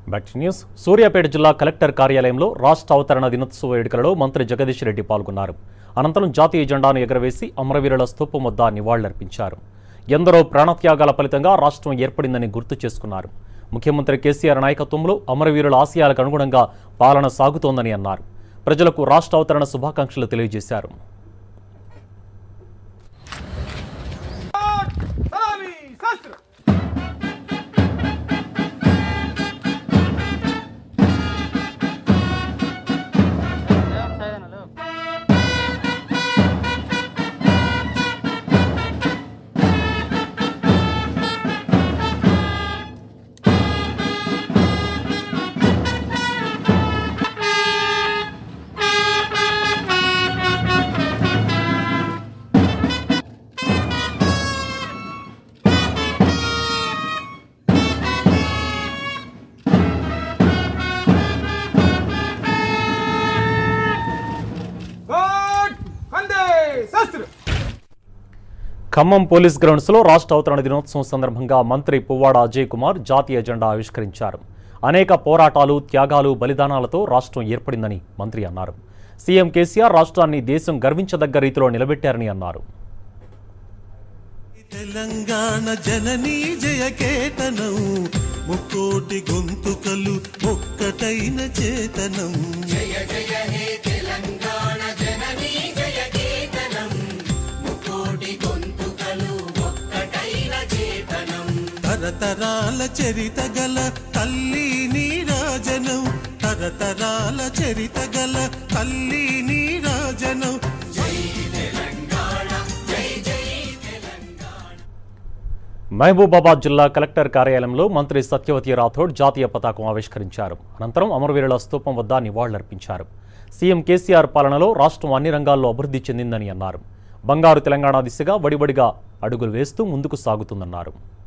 back to news Suryapet జిల్లా collector కార్యాలయంలో రాష్ట్ర అవతరణ దినోత్సవ వేడుకలలో మంత్రి జగదీష్ రెడ్డి పాల్గొన్నారు అనంతరం జాతీయ జెండాను ఎగరవేసి అమరవీరుల స్తూపం వద్ద నివాళులర్పించారు ఎందరో ప్రాణత్యాగాల ఫలితంగా రాష్ట్రం ఏర్పడిందని గుర్తు చేసుకున్నారు ముఖ్యమంత్రి కేసీఆర్ నాయకత్వంలో అమరవీరుల ఆశయాలకు అనుగుణంగా పాలన సాగుతోందని అన్నారు ప్రజలకు రాష్ట్ర అవతరణ శుభాకాంక్షలు తెలియజేశారు సలామి శాస్త్ర గాడ్ వందే శాస్త్ర ఖమ్మం పోలీస్ గ్రౌండ్స్లో రాష్ట్ర అవతరణ దినోత్సవం సందర్భంగా మంత్రి పువ్వాడ అజయ్ కుమార్ జాతీయ జెండా ఆవిష్కరించారు అనేక పోరాటాలు త్యాగాలు బలిదానాలతో రాష్ట్రం ఏర్పడిందని మంత్రి అన్నారు సీఎం కేసీఆర్ రాష్ట్రాన్ని దేశం గర్వించదగ్గ రీతిలో నిలబెట్టారని అన్నారు తెలంగాణ జననీ జయకేతనం ముక్కోటి గొంతుకలు ఒక్కటైన చేతనం తరతరాల చరిత గల తల్లి నీరాజనం తరతరాల చరిత గల తల్లి నీరాజనం మహబూబాబాద్ జిల్లా కలెక్టర్ కార్యాలయంలో మంత్రి సత్యవతి రాథోడ్ జాతీయ పతాకం ఆవిష్కరించారు అనంతరం అమరవీరుల స్తూపం వద్ద నివాళులర్పించారు సీఎం కేసీఆర్ పాలనలో రాష్ట్రం అన్ని రంగాల్లో అభివృద్ధి చెందిందని అన్నారు బంగారు తెలంగాణ దిశగా వడివడిగా అడుగులు వేస్తూ ముందుకు సాగుతుందన్నారు